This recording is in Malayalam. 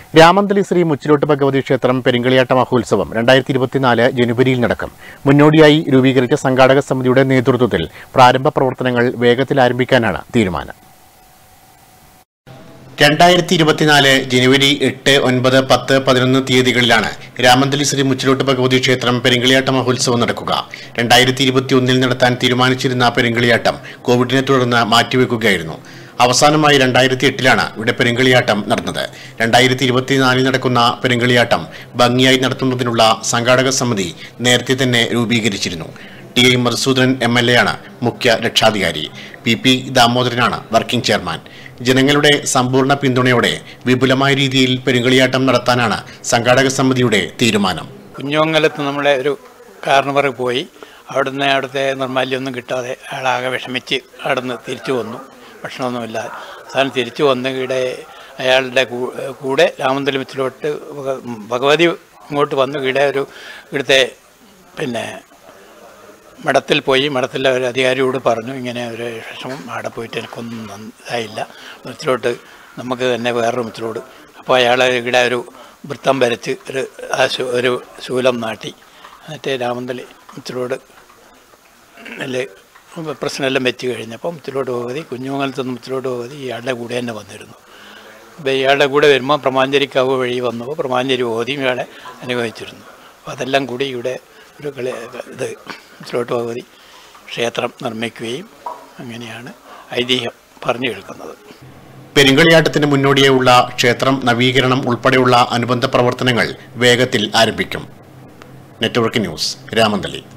രാമന്തലി ശ്രീ മുച്ചിലോട്ട് ഭഗവതി ക്ഷേത്രം പെരിങ്കളിയാട്ട മഹോത്സവം രണ്ടായിരത്തി ഇരുപത്തിനാല് ജനുവരിയിൽ നടക്കും മുന്നോടിയായി രൂപീകരിച്ച സംഘാടക സമിതിയുടെ നേതൃത്വത്തിൽ പ്രാരംഭ പ്രവർത്തനങ്ങൾ വേഗത്തിൽ ആരംഭിക്കാനാണ് തീരുമാനം രണ്ടായിരത്തി ഇരുപത്തിനാല് ജനുവരി എട്ട് ഒൻപത് പത്ത് പതിനൊന്ന് തീയതികളിലാണ് രാമന്തലി ശ്രീ മുച്ചിലോട്ട് ഭഗവതി ക്ഷേത്രം പെരിങ്കളിയാട്ട മഹോത്സവം നടക്കുക രണ്ടായിരത്തി ഇരുപത്തി ഒന്നിൽ നടത്താൻ തീരുമാനിച്ചിരുന്ന പെരിങ്കളിയാട്ടം കോവിഡിനെ തുടർന്ന് മാറ്റിവെക്കുകയായിരുന്നു അവസാനമായി രണ്ടായിരത്തി എട്ടിലാണ് ഇവിടെ പെരുങ്കളിയാട്ടം നടന്നത് രണ്ടായിരത്തി ഇരുപത്തിനാലിൽ നടക്കുന്ന പെരുങ്കളിയാട്ടം ഭംഗിയായി നടത്തുന്നതിനുള്ള സംഘാടക സമിതി നേരത്തെ തന്നെ രൂപീകരിച്ചിരുന്നു T I Madhusoodanan M L A ആണ് മുഖ്യ രക്ഷാധികാരി പി പി ദാമോദരനാണ് വർക്കിംഗ് ചെയർമാൻ ജനങ്ങളുടെ സമ്പൂർണ്ണ പിന്തുണയോടെ വിപുലമായ രീതിയിൽ പെരുങ്കളിയാട്ടം നടത്താനാണ് സംഘാടക സമിതിയുടെ തീരുമാനം കുഞ്ഞോങ്ങലത്ത് നമ്മളെ ഒരു കാർണവർ പോയി അവിടുന്ന് അവിടുത്തെ നിർമ്മാല്യമൊന്നും കിട്ടാതെ അയാളാകെ വിഷമിച്ച് അവിടുന്ന് തിരിച്ചു വന്നു ഭക്ഷണമൊന്നുമില്ലാതെ അവസാനം തിരിച്ചു വന്ന് ഇവിടെ അയാളുടെ കൂ- കൂടെ രാമന്തലമത്തിലോട്ട് ഭഗ- ഭഗവതി ഇങ്ങോട്ട് വന്ന് ഇവിടെ ഒരു ഇവിടുത്തെ പിന്നെ മഠത്തിൽ പോയി മഠത്തിലെ ഒരു അധികാരിയോട് പറഞ്ഞു ഇങ്ങനെ ഒരു വിഷമം അവിടെ പോയിട്ട് എനിക്കൊന്നും നന്ന- ഇതായില്ല മത്തിലോട്ട് നമുക്ക് തന്നെ വേറൊരു മത്തിലോട് അപ്പോൾ അയാൾ ഇവിടെ ഒരു വൃത്തം വരച്ച് ഒരു ആ ശൂ- ഒരു ശൂലം നാട്ടി എന്നിട്ട് രാമന്തലി മുത്തിലോട് അതിൽ പ്രശ്നമെല്ലാം വെച്ച് കഴിഞ്ഞപ്പോൾ മുത്തിലോട്ട് ഭഗവതി കുഞ്ഞുമംഗലത്ത് നിന്ന് മുത്തിലോട്ട് ഭഗവതി ഇയാളുടെ കൂടെ തന്നെ വന്നിരുന്നു അപ്പോൾ ഇയാളുടെ കൂടെ വരുമ്പോൾ പ്രമാഞ്ചരിക്കാവ് വഴി വന്നപ്പോൾ പ്രമാഞ്ചരി ഓതിയും ഇയാളെ അനുഭവിച്ചിരുന്നു അപ്പോൾ അതെല്ലാം കൂടി ഇവിടെ ഒരു കളി ഇത് മുത്തിലോട്ട് ഭഗവതി ക്ഷേത്രം നിർമ്മിക്കുകയും അങ്ങനെയാണ് ഐതിഹ്യം പറഞ്ഞു കേൾക്കുന്നത് പെരുങ്കളിയാട്ടത്തിന് മുന്നോടിയായുള്ള ക്ഷേത്രം നവീകരണം ഉൾപ്പെടെയുള്ള അനുബന്ധ പ്രവർത്തനങ്ങൾ വേഗത്തിൽ ആരംഭിക്കും നെറ്റ്വർക്ക് ന്യൂസ് രാമന്തലി